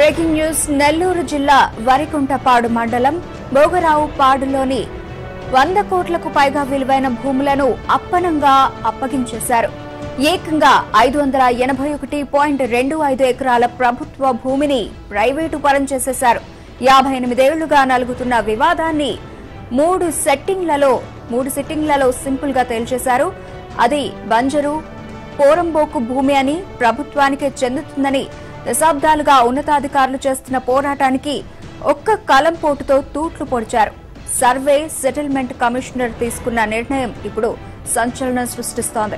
breaking news Nellore జిల్లా వరికుంటపాడు మండలం భోగరావు పాడులోని వంద కోట్లకు పైగా విలువైన భూములను అప్పనంగా అప్పగించేశారు ఏకంగా ఐదు వందల ఎనభై ఒకటి పాయింట్ రెండు ఐదు ఎకరాల ప్రభుత్వ భూమిని ప్రైవేటు పరం చేసేశారు యాభై ఎనిమిదేళ్లుగా నలుగుతున్న వివాదాన్ని మూడు సెట్టింగ్లలో మూడు సిట్టింగ్లలో సింపుల్ గా తేల్చేశారు అది బంజరు పోరంబోకు భూమి అని ప్రభుత్వానికే చెందుతుందని దశాబ్దాలుగా ఉన్నతాధికారులు చేస్తున్న పోరాటానికి ఒక్క కలంపోటుతో తూట్లు పొడిచారు సర్వే సెటిల్మెంట్ కమిషనర్ తీసుకున్న నిర్ణయం ఇప్పుడు సంచలనం సృష్టిస్తోంది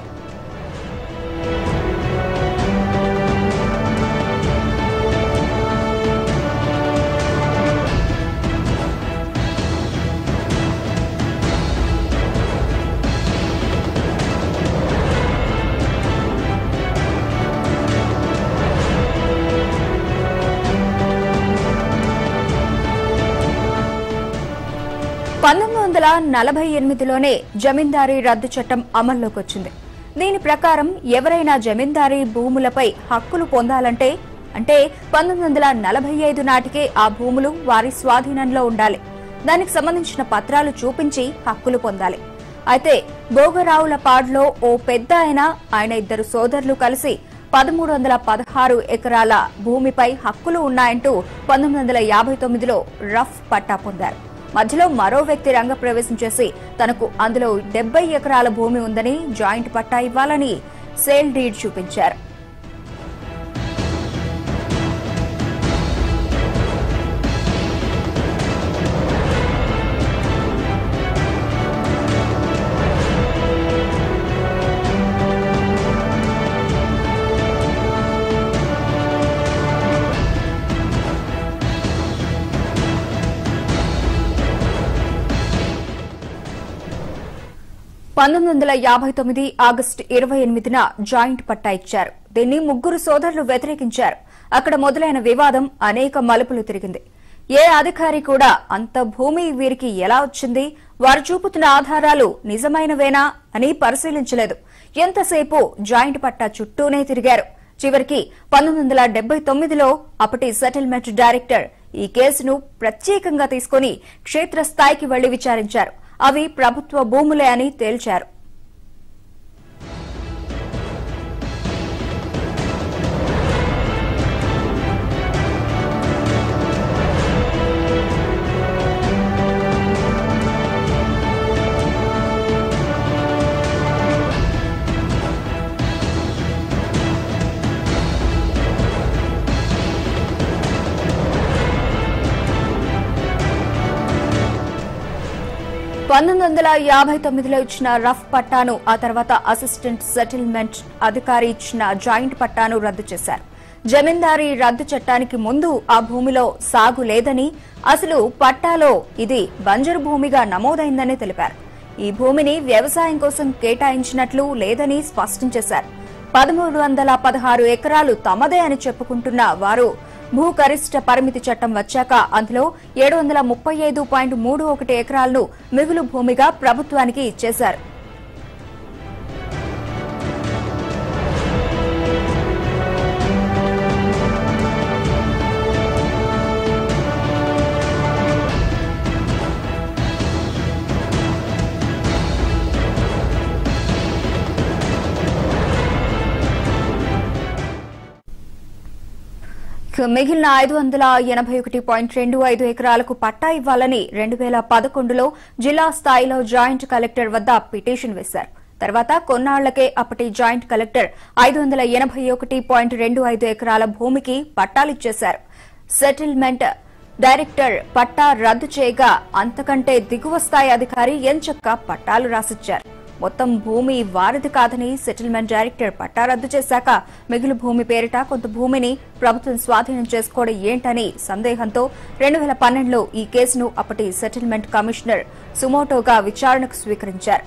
పంతొమ్మిది వందల నలభై ఎనిమిదిలోనే జమీందారీ రద్దు చట్టం అమల్లోకి వచ్చింది దీని ప్రకారం ఎవరైనా జమీందారీ భూములపై హక్కులు పొందాలంటే అంటే పంతొమ్మిది వందల నలభై ఐదు నాటికే ఆ భూములు వారి స్వాధీనంలో ఉండాలి దానికి సంబంధించిన పత్రాలు చూపించి హక్కులు పొందాలి అయితే భోగరావుల పాడులో ఓ పెద్ద ఆయన ఆయన ఇద్దరు సోదరులు కలిసి పదమూడు వందల పదహారు ఎకరాల భూమిపై హక్కులు ఉన్నాయంటూ పంతొమ్మిది వందల యాభై తొమ్మిదిలో రఫ్ పట్టా పొందారు మధ్యలో మరో వ్యక్తి రంగప్రవేశం చేసి తనకు అందులో డెబ్బై ఎకరాల భూమి ఉందని జాయింట్ పట్టా ఇవ్వాలని సేల్ డీడ్ చూపించారు పంతొమ్మిది వందల యాభై తొమ్మిది ఆగస్టు ఇరవై ఎనిమిదిన జాయింట్ పట్టా ఇచ్చారు దీన్ని ముగ్గురు సోదరులు వ్యతిరేకించారు అక్కడ మొదలైన వివాదం అనేక మలుపులు తిరిగింది ఏ అధికారి కూడా అంత భూమి వీరికి ఎలా వచ్చింది వారు చూపుతున్న ఆధారాలు నిజమైనవేనా అని పరిశీలించలేదు ఎంతసేపు జాయింట్ పట్టా చుట్టూనే తిరిగారు చివరికి పంతొమ్మిది వందల డెబ్బై తొమ్మిదిలో అప్పటి సెటిల్మెంట్ డైరెక్టర్ ఈ కేసును ప్రత్యేకంగా తీసుకుని క్షేత్రస్థాయికి వెళ్లి విచారించారు అవి ప్రభుత్వ భూములే అని తేల్చారు పంతొమ్మిది వందల యాభై తొమ్మిదిలో ఇచ్చిన రఫ్ పట్టాను ఆ తర్వాత అసిస్టెంట్ సెటిల్మెంట్ అధికారి ఇచ్చిన జాయింట్ పట్టాను రద్దు చేశారు జమీందారీ రద్దు చట్టానికి ముందు ఆ భూమిలో సాగు లేదని అసలు పట్టాలో ఇది బంజరు భూమిగా నమోదైందని తెలిపారు ఈ భూమిని వ్యవసాయం కోసం కేటాయించినట్లు లేదని స్పష్టం చేశారు పదమూడు వందల పదహారు ఎకరాలు తమదే అని చెప్పుకుంటున్న వారు భూ గరిష్ట పరిమితి చట్టం వచ్చాక అందులో ఏడు వందల ముప్పై ఐదు పాయింట్ మూడు ఒకటి ఎకరాలను మిగులు భూమిగా ప్రభుత్వానికి ఇచ్చేశారు ఇక మిగిలిన ఐదు వందల ఎనభై ఒకటి పాయింట్ రెండు ఐదు ఎకరాలకు పట్టా ఇవ్వాలని రెండు వేల పదకొండులో జిల్లా స్థాయిలో జాయింట్ కలెక్టర్ వద్ద పిటిషన్ వేశారు తర్వాత కొన్నాళ్లకే అప్పటి జాయింట్ కలెక్టర్ ఐదు వందల ఎనభై ఒకటి పాయింట్ రెండు ఐదు ఎకరాల భూమికి పట్టాలిచ్చేశారు సెటిల్మెంట్ డైరెక్టర్ పట్టా రద్దు చేయగా అంతకంటే దిగువ స్థాయి అధికారి ఎంచక్క పట్టాలు రాసిచ్చారు మొత్తం భూమి వారిది కాదని సెటిల్మెంట్ డైరెక్టర్ పట్టా రద్దు చేశాక మిగులు భూమి పేరిట కొంత భూమిని ప్రభుత్వం స్వాధీనం చేసుకోవడం ఏంటని సందేహంతో రెండు వేల పన్నెండులో ఈ కేసును అప్పటి సెటిల్మెంట్ కమిషనర్ సుమోటోగా విచారణకు స్వీకరించారు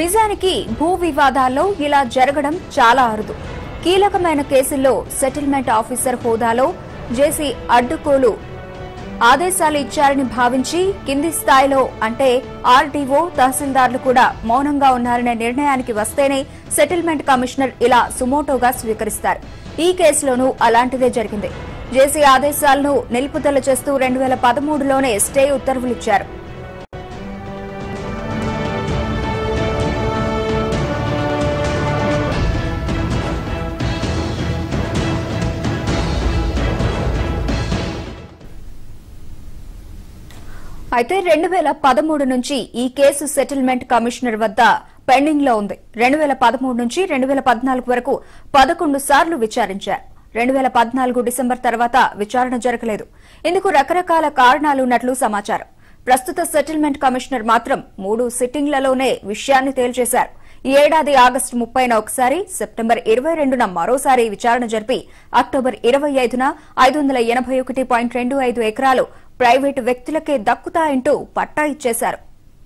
నిజానికి భూ వివాదాల్లో ఇలా జరగడం చాలా అరుదు కీలకమైన కేసుల్లో సెటిల్మెంట్ ఆఫీసర్ హోదాలో జేసీ అడ్డుకోలు ఆదేశాలు ఇచ్చారని భావించి కింది స్థాయిలో అంటే ఆర్డీఓ తహసీల్దార్లు కూడా మౌనంగా ఉన్నారనే నిర్ణయానికి వస్తేనే సెటిల్మెంట్ కమిషనర్ ఇలా సుమోటోగా స్వీకరిస్తారు ఈ కేసులోనూ అలాంటిదే జరిగింది జేసీ ఆదేశాలను నిలుపుదల చేస్తూ రెండు వేల పదమూడులోనే స్టే ఉత్తర్వులిచ్చారు అయితే రెండు వేల పదమూడు నుంచి ఈ కేసు సెటిల్మెంట్ కమిషనర్ వద్ద పెండింగ్ లో ఉంది రెండు వేల పదమూడు నుంచి రెండు వేల పద్నాలుగు వరకు పదకొండు సార్లు విచారించారు రెండు వేల పద్నాలుగు డిసెంబర్ తర్వాత విచారణ జరగలేదు ఇందుకు రకరకాల కారణాలున్నట్లు సమాచారం ప్రస్తుత సెటిల్మెంట్ కమిషనర్ మాత్రం మూడు సిట్టింగ్లలోనే విషయాన్ని తేల్చేశారు ఈ ఏడాది ఆగస్టు ముప్పైన ఒకసారి సెప్టెంబర్ ఇరవై రెండున మరోసారి విచారణ జరిపి అక్టోబర్ ఇరవై ఐదున ఐదు వందల ఎనభై ఒకటి పాయింట్ రెండు ఐదు ఎకరాలు ప్రైవేటు వ్యక్తులకే దక్కుతాయంటూ పట్టా ఇచ్చేశారు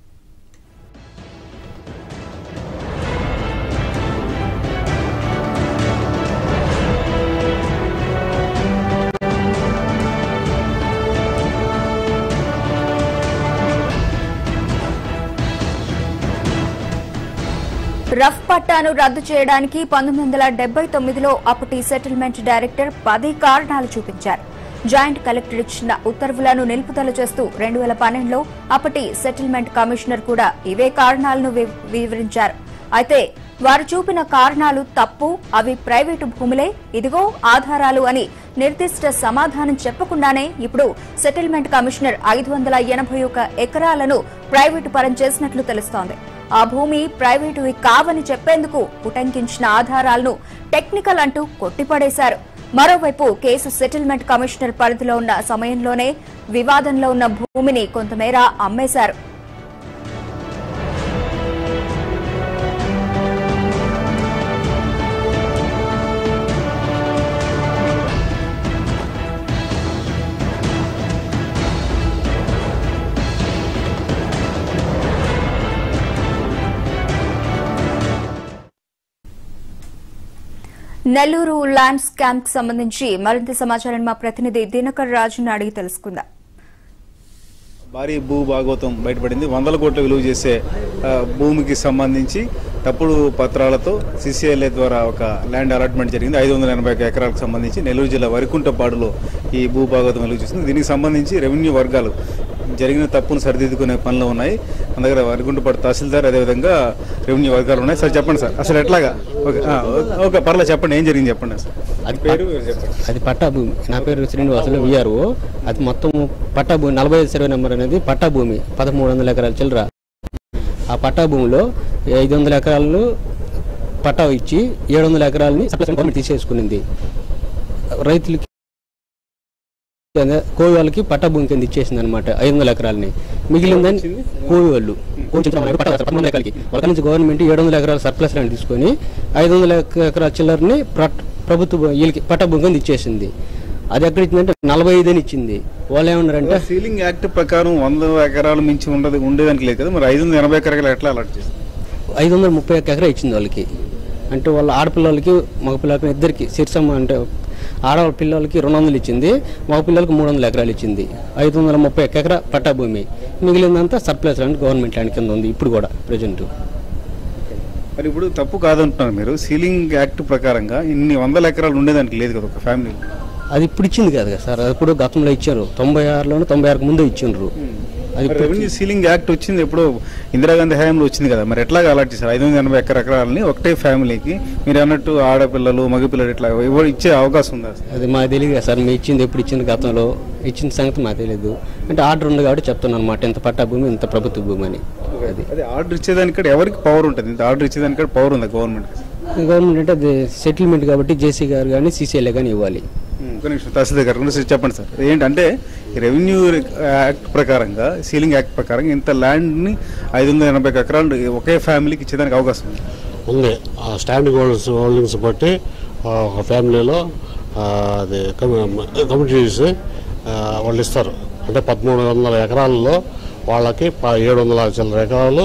రఫ్ పట్టాను రద్దు చేయడానికి పంతొమ్మిది వందల డెబ్బై తొమ్మిదిలో అప్పటి సెటిల్మెంట్ డైరెక్టర్ పది కారణాలు చూపించారు జాయింట్ కలెక్టర్ ఇచ్చిన ఉత్తర్వులను నిలుపుదల చేస్తూ రెండు వేల పన్నెండులో అప్పటి సెటిల్మెంట్ కమిషనర్ కూడా ఇవే కారణాలను వి- వివరించారు అయితే వారు చూపిన కారణాలు తప్పు అవి ప్రైవేటు భూములే ఇదిగో ఆధారాలు అని నిర్దిష్ట సమాధానం చెప్పకుండానే ఇప్పుడు సెటిల్మెంట్ కమిషనర్ ఐదు వందల ఎనభై ఒక ఎకరాలను ప్రైవేటు పరం చేసినట్లు తెలుస్తోంది ఆ భూమి ప్రైవేటువి కావని చెప్పేందుకు ఉటంకించిన ఆధారాలను టెక్నికల్ అంటూ కొట్టిపడేశారు మరోవైపు కేసు సెటిల్మెంట్ కమిషనర్ పరిధిలో ఉన్న సమయంలోనే వివాదంలో ఉన్న భూమిని కొంతమేర అమ్మేశారు నెల్లూరు ల్యాండ్ స్కామ్ కి సంబంధించి మరింత సమాచారాన్ని మా ప్రతినిధి దినకర్ రాజును అడిగి తెలుసుకుందాం భారీ భూ భాగవతం బయటపడింది వందల కోట్ల విలువ చేసే ఆ, భూమికి సంబంధించి తప్పుడు పత్రాలతో సిసిఎల్ఏ ద్వారా ఒక ల్యాండ్ అలాట్మెంట్ జరిగింది ఐదు వందల ఎనభై ఒక ఎకరాలకు సంబంధించి నెల్లూరు జిల్లా వరికుంటపాడులో ఈ భూ భాగవతం వెలుగు చేసింది దీనికి సంబంధించి రెవెన్యూ వర్గాలు జరిగిన తప్పును సరిదిద్దుకునే పనిలో ఉన్నాయి మన దగ్గర వరికుంటపాడు తహసీల్దార్ అదేవిధంగా రెవెన్యూ వర్గాలు ఉన్నాయి సార్ చెప్పండి సార్ అసలు ఎట్లాగా ఓకే ఆ, ఓకే పర్లేదు చెప్పండి ఏం జరిగింది చెప్పండి సార్ అది పేరు చెప్పండి అది పట్టా భూమి నా పేరు శ్రీనివాసులు విఆర్ఓ అది మొత్తం పట్టా భూమి నలభై ఐదు సర్వే నెంబర్ అనేది పట్టా భూమి పదమూడు వందల ఎకరాల చిల్లర ఆ పట్టా భూమిలో ఐదు వందల ఎకరాలను పట్టా ఇచ్చి ఏడు వందల ఎకరాలని సప్లై గవర్నమెంట్ తీసేసుకునింది రైతులకి కోవి వాళ్ళకి పట్టా భూమి కింద ఇచ్చేసింది అనమాట ఐదు వందల ఎకరాలని మిగిలిందని కోవి వాళ్ళు కోవి చింతమనేది పట్టా పదమూడు వందల ఎకరాలకి వాళ్ళ నుంచి గవర్నమెంట్ ఏడు వందల ఎకరాల సర్ప్లస్ ల్యాండ్ తీసుకొని ఐదు వందల ఎకరాల చిల్లరని ప్ర- ప్రభుత్వ వీళ్ళకి పట్టా భూమి కింద ఇచ్చేసింది అది ఎక్కడ ఇచ్చిందంటే నలభై ఐదు అని ఇచ్చింది వాళ్ళు ఏమన్నారంటే సీలింగ్ యాక్ట్ ప్రకారం వంద ఎకరాలు మించి ఉండదు ఉండేదానికి లేదు కదా మరి ఐదు వందల ఎనభై ఎకరాలు ఎట్లా అలాట్ చేస్తారు ఐదు వందల ముప్పై ఒక్క ఎకరా ఇచ్చింది వాళ్ళకి అంటే వాళ్ళ ఆడపిల్లలకి మగపిల్లలకి ఇద్దరికి శిర్సమ్మ అంటే ఆడవాళ్ళ పిల్లలకి రెండు వందలు ఇచ్చింది మగ పిల్లలకి మూడు వందల ఎకరాలు ఇచ్చింది ఐదు వందల ముప్పై ఒక్క ఎకరా పట్టా భూమి మిగిలిందంతా సర్ప్లస్ ల్యాండ్ గవర్నమెంట్ ల్యాండ్ కింద ఉంది ఇప్పుడు కూడా ప్రజెంట్ మరి ఇప్పుడు తప్పు కాదంటున్నారు మీరు సీలింగ్ యాక్ట్ ప్రకారంగా ఇన్ని వందల ఎకరాలు ఉండేదానికి లేదు కదా ఒక ఫ్యామిలీ అది ఇప్పుడు ఇచ్చింది కాదు కదా సార్ అది ఇప్పుడు గతంలో ఇచ్చారు తొంభై ఆరులోనే తొంభై ఆరుకు ముందే ఇచ్చిండ్రు అది ఇప్పుడు రెవెన్యూ సీలింగ్ యాక్ట్ వచ్చింది ఎప్పుడో ఇందిరాగాంధీ హయాంలో వచ్చింది కదా మరి ఎట్లాగా అలాట్ చేశారు ఐదు వందల ఎనభై ఎకర ఎకరాలని ఒకటే ఫ్యామిలీకి మీరు అన్నట్టు ఆడపిల్లలు మగపిల్లలు ఇట్లా ఇవ్వ- ఇచ్చే అవకాశం ఉందా అది మాకు తెలియదు కదా సార్ మీ ఇచ్చింది ఎప్పుడు ఇచ్చింది గతంలో ఇచ్చిన సంగతి మాకు తెలియదు అంటే ఆర్డర్ ఉంది కాబట్టి చెప్తున్నాను అనమాట ఇంత పట్టా భూమి ఇంత ప్రభుత్వ భూమి అని అది అదే ఆర్డర్ ఇచ్చేదానికి ఎవరికి పవర్ ఉంటుంది ఇంత ఆర్డర్ ఇచ్చేదానికి పవర్ ఉందా గవర్నమెంట్ గవర్నమెంట్ అంటే అది సెటిల్మెంట్ కాబట్టి జేసీ గారు కానీ సీసీఎల్ఏ కానీ ఇవ్వాలి ఒక నిమిషం తహసీల్దార్ గారు రెండు నిమిషాలు చెప్పండి సార్ ఏంటంటే రెవెన్యూ యాక్ట్ ప్రకారంగా సీలింగ్ యాక్ట్ ప్రకారంగా ఇంత ల్యాండ్ని ఐదు వందల ఎనభై ఎకరాలు ఒకే ఫ్యామిలీకి ఇచ్చేదానికి అవకాశం ఉంది ఉంది ఆ స్టాండింగ్ హోల్డర్స్ హోల్డింగ్స్ బట్టి ఆ, ఒక ఫ్యామిలీలో ఆ, అది కమిటీస్ వాళ్ళు ఇస్తారు అంటే పదమూడు వందల ఎకరాలలో వాళ్ళకి ప- ఏడు వందల చిల్లర ఎకరాలు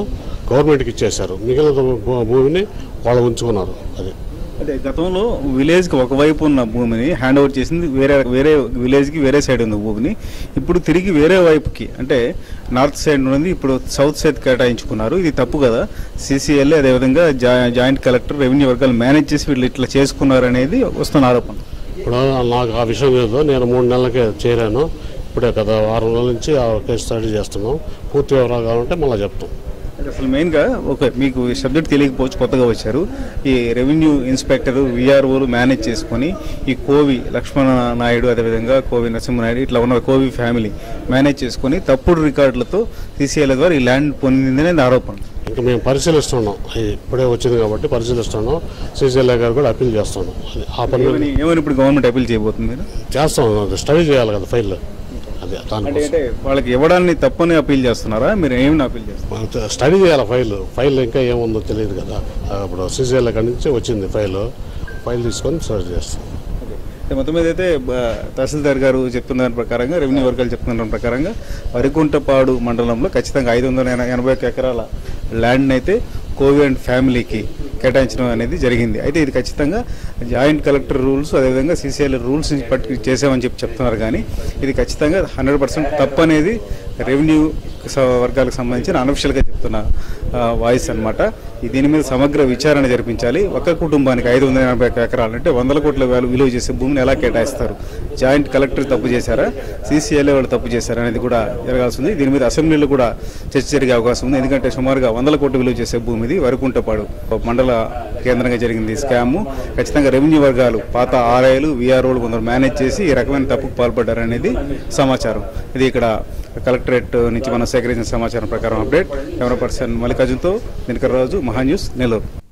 గవర్నమెంట్కి ఇచ్చేశారు మిగిలిన భూ- భూమిని వాళ్ళు ఉంచుకున్నారు అది అంటే గతంలో విలేజ్ కి ఒకవైపు ఉన్న భూమిని హ్యాండ్ ఓవర్ చేసింది వేరే వేరే విలేజ్ కి వేరే సైడ్ ఉంది భూమిని ఇప్పుడు తిరిగి వేరే వైపుకి అంటే నార్త్ సైడ్ నుండి ఇప్పుడు సౌత్ సైడ్ కేటాయించుకున్నారు ఇది తప్పు కదా సిసిఎల్ అదేవిధంగా జా- జాయింట్ కలెక్టర్ రెవెన్యూ వర్గాలు మేనేజ్ చేసి వీళ్ళు ఇట్లా చేసుకున్నారు అనేది వస్తున్న ఆరోపణ ఇప్పుడు నాకు ఆ విషయం లేదు నేను మూడు నెలలకే చేరాను ఇప్పుడే కదా వారం రోజుల నుంచి ఆ కేసు స్టడీ చేస్తున్నాం పూర్తి వివరాలు కావాలంటే మళ్ళీ చెప్తాం అంటే అసలు మెయిన్గా ఓకే మీకు ఈ సబ్జెక్ట్ తెలియకపోవచ్చు కొత్తగా వచ్చారు ఈ రెవెన్యూ ఇన్స్పెక్టర్ విఆర్ఓలు మేనేజ్ చేసుకొని ఈ కోవి లక్ష్మణ నాయుడు అదేవిధంగా కోవి నరసింహనాయుడు ఇట్లా ఉన్న కోవి ఫ్యామిలీ మేనేజ్ చేసుకొని తప్పుడు రికార్డులతో సీసీఎల్ ద్వారా ఈ ల్యాండ్ పొందిందనేది ఆరోపణ ఇంకా మేము పరిశీలిస్తున్నాం ఇది ఇప్పుడే వచ్చింది కాబట్టి పరిశీలిస్తున్నాం సీసీఎల్ఏ గారు కూడా అప్పీల్ చేస్తున్నాం అది ఆ పని మీద ఏమని ఏమని ఇప్పుడు గవర్నమెంట్ అప్పీల్ చేయబోతుంది మీరు చేస్తాం అది స్టడీ చేయాలి కదా ఫైల్ అదే అంటే దానికోసం అంటే వాళ్ళకి ఇవ్వడాన్ని తప్పని అప్పీల్ చేస్తున్నారా మీరు ఏమని అప్పీల్ చేస్తున్నారు మనం స్టడీ చేయాలి ఫైల్ ఫైల్ ఇంకా ఏముందో తెలియదు కదా అప్పుడు సీసీఎల్ కాడి నుంచి వచ్చింది ఫైల్ ఫైల్ తీసుకొని స్టడీ చేస్తాం అంటే మొత్తం మీద అయితే బ- తహసీల్దార్ గారు చెప్తున్న దాని ప్రకారంగా రెవెన్యూ వర్గాలు చెప్తున్న దాని ప్రకారంగా వరికుంటపాడు మండలంలో ఖచ్చితంగా ఐదు వందల ఎన- ఎనభై ఒక్క ఎకరాల ల్యాండ్ అయితే కోవి అండ్ ఫ్యామిలీకి కేటాయించడం అనేది జరిగింది అయితే ఇది ఖచ్చితంగా జాయింట్ కలెక్టర్ రూల్స్ అదేవిధంగా సీసీఎల్ రూల్స్ పట్టి చేసామని చెప్పి చెప్తున్నారు కానీ ఇది ఖచ్చితంగా హండ్రెడ్ పర్సెంట్ తప్పు అనేది రెవెన్యూ స- వర్గాలకు సంబంధించిన అనఫిషియల్గా చెప్తున్న ఆ, వాయిస్ అనమాట దీని మీద సమగ్ర విచారణ జరిపించాలి ఒక కుటుంబానికి ఐదు వందల ఎనభై ఒక్క ఎకరాలు అంటే వందల కోట్ల వేలు విలువ చేసే భూమిని ఎలా కేటాయిస్తారు జాయింట్ కలెక్టర్ తప్పు చేశారా సీసీఎల్ఏ వాళ్ళు తప్పు చేశారా అనేది కూడా జరగాల్సి ఉంది దీని మీద అసెంబ్లీలో కూడా చర్చ జరిగే అవకాశం ఉంది ఎందుకంటే సుమారుగా వందల కోట్ల విలువ చేసే భూమి ఇది వరకుంటపాడు మండల కేంద్రంగా జరిగింది ఈ స్కామ్ ఖచ్చితంగా రెవెన్యూ వర్గాలు పాత ఆర్ఐలు విఆర్ఓలు కొందరు మేనేజ్ చేసి ఈ రకమైన తప్పుకు పాల్పడ్డారనేది సమాచారం ఇది ఇక్కడ కలెక్టరేట్ నుంచి మనం సేకరించిన సమాచారం ప్రకారం అప్డేట్ కెమెరా పర్సన్ మల్లికార్జున్తో దినకర్ రాజు మహా న్యూస్ నెల్లూరు